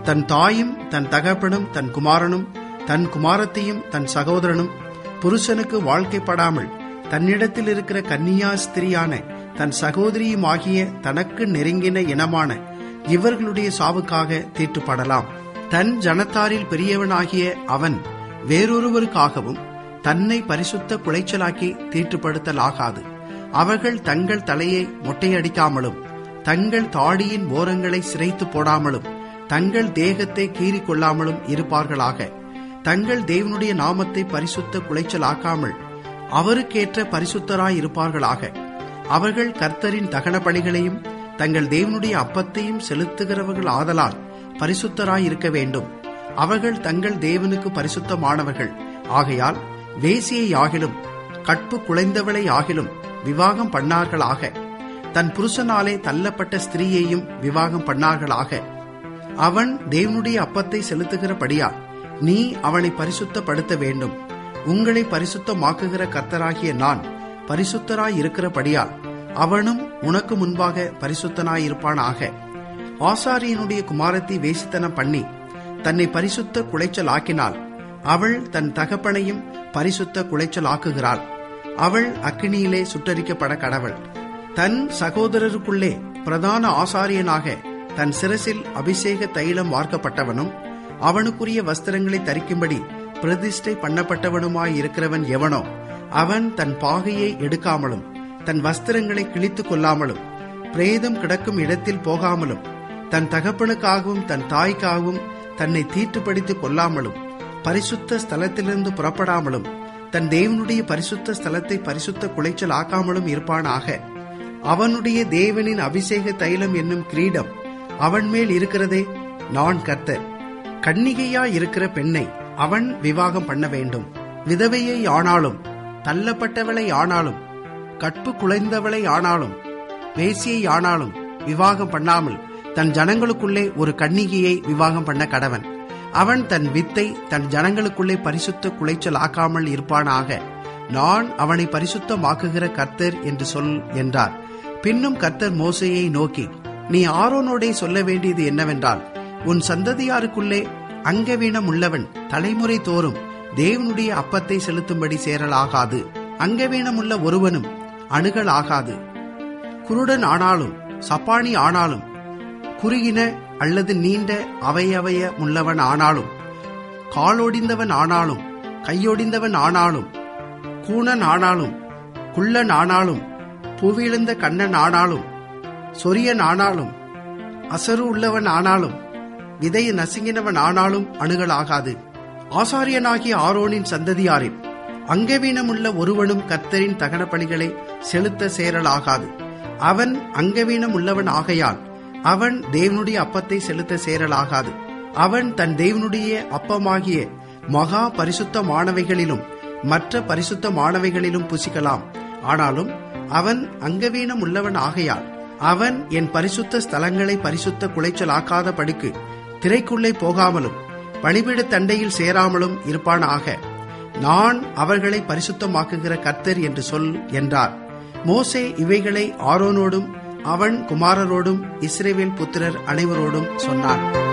தன் தாயும் தன் தகப்பனும் தன் குமாரனும் தன் குமாரத்தையும் தன் சகோதரனும் புருஷனுக்கு வாழ்க்கைப்படாமல் தன்னிடத்தில் இருக்கிற கன்னியா ஸ்திரியான தன் சகோதரியும் ஆகிய தனக்கு நெருங்கின இனமான இவர்களுடைய சாவுக்காக தீட்டுப்படலாம் தன் ஜனத்தாரில் பெரியவனாகிய அவன் வேறொருவருக்காகவும் தன்னை பரிசுத்த குலைச்சலாக்கி தீட்டுப்படுத்தலாகாது அவர்கள் தங்கள் தலையை மொட்டையடிக்காமலும் தங்கள் தாடியின் ஓரங்களை சிரைத்து போடாமலும் தங்கள் தேகத்தை கீறிக் கொள்ளாமலும் இருப்பார்களாக தங்கள் தேவனுடைய நாமத்தை பரிசுத்த குலைச்சலாக்காமல் அவருக்கேற்ற பரிசுத்தராய் இருப்பார்களாக அவர்கள் கர்த்தரின் தகன பலிகளையும் தங்கள் தேவனுடைய அப்பத்தையும் செலுத்துகிறவர்கள் ஆதலால் பரிசுத்தராய் இருக்க வேண்டும் அவர்கள் தங்கள் தேவனுக்கு பரிசுத்தமானவர்கள் ஆகையால் வேசியை ஆகிலும் கற்பு குலைந்தவளை ஆகிலும் விவாகம் பண்ணார்களாக தன் புருஷனாலே தள்ளப்பட்ட ஸ்திரீயையும் விவாகம் பண்ணார்களாக அவன் தேவனுடைய அப்பத்தை செலுத்துகிறபடியா நீ அவனை பரிசுத்தப்படுத்த வேண்டும் உங்களை பரிசுத்தமாக்குகிற கர்த்தராகிய நான் பரிசுத்தராய் இருக்கிறபடியால் அவனும் உனக்கு முன்பாக பரிசுத்தனாயிருப்பானாக ஆசாரியனுடைய குமாரத்தை வேசித்தனம் பண்ணி தன்னை பரிசுத்த குலைச்சல் ஆக்கினாள் அவள் தன் தகப்பனையும் பரிசுத்த குலைச்சல் ஆக்குகிறாள் அவள் அக்கினியிலே சுட்டரிக்கப்பட கடவள் தன் சகோதரருக்குள்ளே பிரதான ஆசாரியனாக தன் சிரசில் அபிஷேக தைலம் வார்க்கப்பட்டவனும் அவனுக்குரிய வஸ்திரங்களை தரிக்கும்படி பிரதிஷ்டை பண்ணப்பட்டவனுமாயிருக்கிறவன் எவனோ அவன் தன் பாகையை எடுக்காமலும் தன் வஸ்திரங்களை கிழித்துக் கொள்ளாமலும் பிரேதம் கிடக்கும் இடத்தில் போகாமலும் தன் தகப்பனுக்காகவும் தன் தாய்க்காகவும் தன்னை தீட்டுப்படுத்திக் கொள்ளாமலும் பரிசுத்த ஸ்தலத்திலிருந்து புறப்படாமலும் தன் தேவனுடைய பரிசுத்த ஸ்தலத்தை பரிசுத்த குலைச்சல் ஆக்காமலும் இருப்பானாக அவனுடைய தேவனின் அபிஷேக தைலம் என்னும் கிரீடம் அவன் மேல் இருக்கிறதே நான் கர்த்தர் கன்னிகையா இருக்கிற பெண்ணை அவன் விவாகம் பண்ண வேண்டும் விதவையை ஆனாலும் தள்ளப்பட்டவளை ஆனாலும் கற்பு குலைந்தவளை ஆனாலும் வேசியை ஆனாலும் விவாகம் பண்ணாமல் தன் ஜனங்களுக்குள்ளே ஒரு கன்னிகையை விவாகம் பண்ண கடவன் அவன் தன் வித்தை தன் ஜனங்களுக்குள்ளே பரிசுத்த குலைச்சல் ஆக்காமல் இருப்பானாக நான் அவனை பரிசுத்தமாக்குகிற கர்த்தர் என்று சொல் என்றார் பின்னும் கர்த்தர் மோசையை நோக்கி நீ ஆரோனோடே சொல்ல வேண்டியது என்னவென்றால் உன் சந்ததியாருக்குள்ளே அங்கவீனம் உள்ளவன் தலைமுறை தோறும் தேவனுடைய அப்பத்தை செலுத்தும்படி சேரலாகாது அங்கவீனம் உள்ள ஒருவனும் அணுகல் ஆகாது குருடன் ஆனாலும் சப்பானி ஆனாலும் குறுகின அல்லது நீண்ட அவையவைய உள்ளவன் ஆனாலும் காலொடிந்தவன் ஆனாலும் கையொடிந்தவன் ஆனாலும் கூணன் ஆனாலும் குள்ளன் ஆனாலும் புவிழுந்த கண்ணன் ஆனாலும் சொரியன் ஆனாலும் அசரு உள்ளவன் ஆனாலும் விதையை நசுங்கினவன் ஆனாலும் அணுகலாகாது ஆசாரியனாகிய ஆரோனின் சந்ததியாரில் அங்கவீனமுள்ள ஒருவனும் கர்த்தரின் தகன பணிகளை செலுத்த சேரலாகாது அவன் அங்கவீனம் உள்ளவன் ஆகையால் அவன் தேவனுடைய அப்பத்தை செலுத்த சேரலாகாது அவன் தன் தேவனுடைய அப்பமாகிய மகா பரிசுத்தமானவைகளிலும் மற்ற பரிசுத்தமானவைகளிலும் புசிக்கலாம் ஆனாலும் அவன் அங்கவீனம் உள்ளவன் ஆகையால் அவன் என் பரிசுத்த ஸ்தலங்களை பரிசுத்த குலைச்சலாக்காத படிக்கு திரைக்குள்ளே போகாமலும் பணிபீட தண்டையில் சேராமலும் இருப்பானாக நான் அவர்களை பரிசுத்தமாக்குகிற கர்த்தர் என்று சொல் என்றார் மோசே இவைகளை ஆரோனோடும் அவன் குமாரரோடும் இஸ்ரேவேல் புத்திரர் அனைவரோடும் சொன்னான்